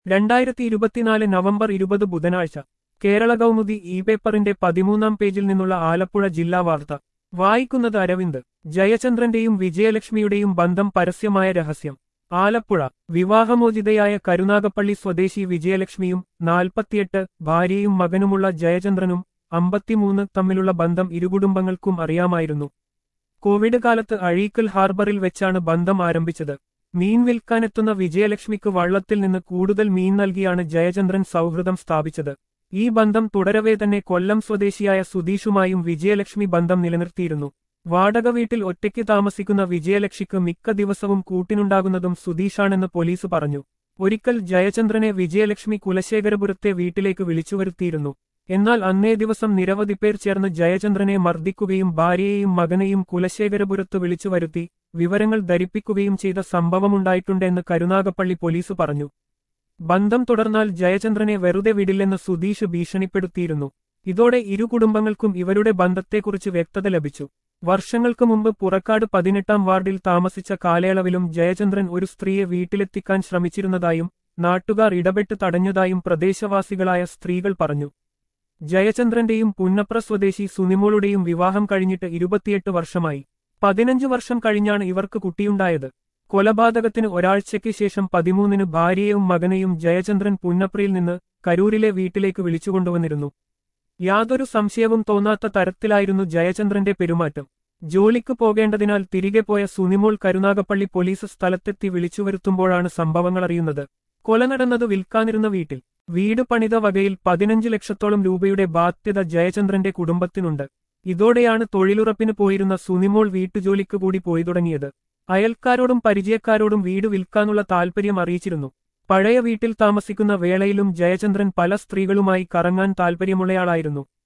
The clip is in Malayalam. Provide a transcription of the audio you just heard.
രണ്ടായിരത്തി ഇരുപത്തിനാല് നവംബർ ഇരുപത് ബുധനാഴ്ച കേരള കൗമുദി ഇ പേപ്പറിന്റെ പതിമൂന്നാം പേജിൽ നിന്നുള്ള ആലപ്പുഴ ജില്ലാ വാർത്ത വായിക്കുന്നത് അരവിന്ദ് ജയചന്ദ്രന്റെയും വിജയലക്ഷ്മിയുടെയും ബന്ധം പരസ്യമായ രഹസ്യം ആലപ്പുഴ വിവാഹമോചിതയായ കരുനാഗപ്പള്ളി സ്വദേശി വിജയലക്ഷ്മിയും നാൽപ്പത്തിയെട്ട് ഭാര്യയും മകനുമുള്ള ജയചന്ദ്രനും അമ്പത്തിമൂന്ന് തമ്മിലുള്ള ബന്ധം ഇരുകുടുംബങ്ങൾക്കും അറിയാമായിരുന്നു കോവിഡ് കാലത്ത് അഴീക്കൽ ഹാർബറിൽ വെച്ചാണ് ബന്ധം ആരംഭിച്ചത് മീൻ വിൽക്കാനെത്തുന്ന വിജയലക്ഷ്മിക്ക് വള്ളത്തിൽ നിന്ന് കൂടുതൽ മീൻ നൽകിയാണ് ജയചന്ദ്രൻ സൗഹൃദം സ്ഥാപിച്ചത് ഈ ബന്ധം തുടരവേ തന്നെ കൊല്ലം സ്വദേശിയായ സുധീഷുമായും വിജയലക്ഷ്മി ബന്ധം നിലനിർത്തിയിരുന്നു വാടക വീട്ടിൽ ഒറ്റയ്ക്ക് താമസിക്കുന്ന വിജയലക്ഷിക്ക് മിക്ക ദിവസവും കൂട്ടിനുണ്ടാകുന്നതും സുധീഷാണെന്ന് പോലീസ് പറഞ്ഞു ഒരിക്കൽ ജയചന്ദ്രനെ വിജയലക്ഷ്മി കുലശേഖരപുരത്തെ വീട്ടിലേക്ക് വിളിച്ചുവരുത്തിയിരുന്നു എന്നാൽ അന്നേ ദിവസം നിരവധി പേർ ചേർന്ന് ജയചന്ദ്രനെ മർദ്ദിക്കുകയും ഭാര്യയെയും മകനെയും കുലശേഖരപുരത്ത് വിളിച്ചു വരുത്തി വിവരങ്ങൾ ധരിപ്പിക്കുകയും ചെയ്ത സംഭവമുണ്ടായിട്ടുണ്ടെന്ന് കരുനാഗപ്പള്ളി പോലീസ് പറഞ്ഞു ബന്ധം തുടർന്നാൽ ജയചന്ദ്രനെ വെറുതെ വിടില്ലെന്ന് സുധീഷ് ഭീഷണിപ്പെടുത്തിയിരുന്നു ഇതോടെ ഇരു കുടുംബങ്ങൾക്കും ഇവരുടെ ബന്ധത്തെക്കുറിച്ച് വ്യക്തത ലഭിച്ചു വർഷങ്ങൾക്ക് മുമ്പ് പുറക്കാട് പതിനെട്ടാം വാർഡിൽ താമസിച്ച കാലയളവിലും ജയചന്ദ്രൻ ഒരു സ്ത്രീയെ വീട്ടിലെത്തിക്കാൻ ശ്രമിച്ചിരുന്നതായും നാട്ടുകാർ ഇടപെട്ട് തടഞ്ഞതായും പ്രദേശവാസികളായ സ്ത്രീകൾ പറഞ്ഞു ജയചന്ദ്രന്റെയും പുന്നപ്ര സ്വദേശി സുനിമോളുടെയും വിവാഹം കഴിഞ്ഞിട്ട് ഇരുപത്തിയെട്ട് വർഷമായി പതിനഞ്ചു വർഷം കഴിഞ്ഞാണ് ഇവർക്ക് കുട്ടിയുണ്ടായത് കൊലപാതകത്തിന് ഒരാഴ്ചയ്ക്ക് ശേഷം പതിമൂന്നിന് ഭാര്യയെയും മകനെയും ജയചന്ദ്രൻ പുന്നപ്രയിൽ നിന്ന് കരൂരിലെ വീട്ടിലേക്ക് വിളിച്ചുകൊണ്ടുവന്നിരുന്നു യാതൊരു സംശയവും തോന്നാത്ത തരത്തിലായിരുന്നു ജയചന്ദ്രന്റെ പെരുമാറ്റം ജോലിക്ക് പോകേണ്ടതിനാൽ തിരികെ പോയ സുനിമോൾ കരുനാഗപ്പള്ളി പോലീസ് സ്ഥലത്തെത്തി വിളിച്ചുവരുത്തുമ്പോഴാണ് സംഭവങ്ങൾ അറിയുന്നത് കൊല നടന്നത് വിൽക്കാനിരുന്ന വീട്ടിൽ വീട് പണിത വകയിൽ പതിനഞ്ച് ലക്ഷത്തോളം രൂപയുടെ ബാധ്യത ജയചന്ദ്രന്റെ കുടുംബത്തിനുണ്ട് ഇതോടെയാണ് തൊഴിലുറപ്പിന് പോയിരുന്ന സുനിമോൾ വീട്ടുജോലിക്ക് കൂടി പോയി തുടങ്ങിയത് അയൽക്കാരോടും പരിചയക്കാരോടും വീട് വിൽക്കാനുള്ള താൽപര്യം അറിയിച്ചിരുന്നു പഴയ വീട്ടിൽ താമസിക്കുന്ന വേളയിലും ജയചന്ദ്രൻ പല സ്ത്രീകളുമായി കറങ്ങാൻ താൽപര്യമുള്ളയാളായിരുന്നു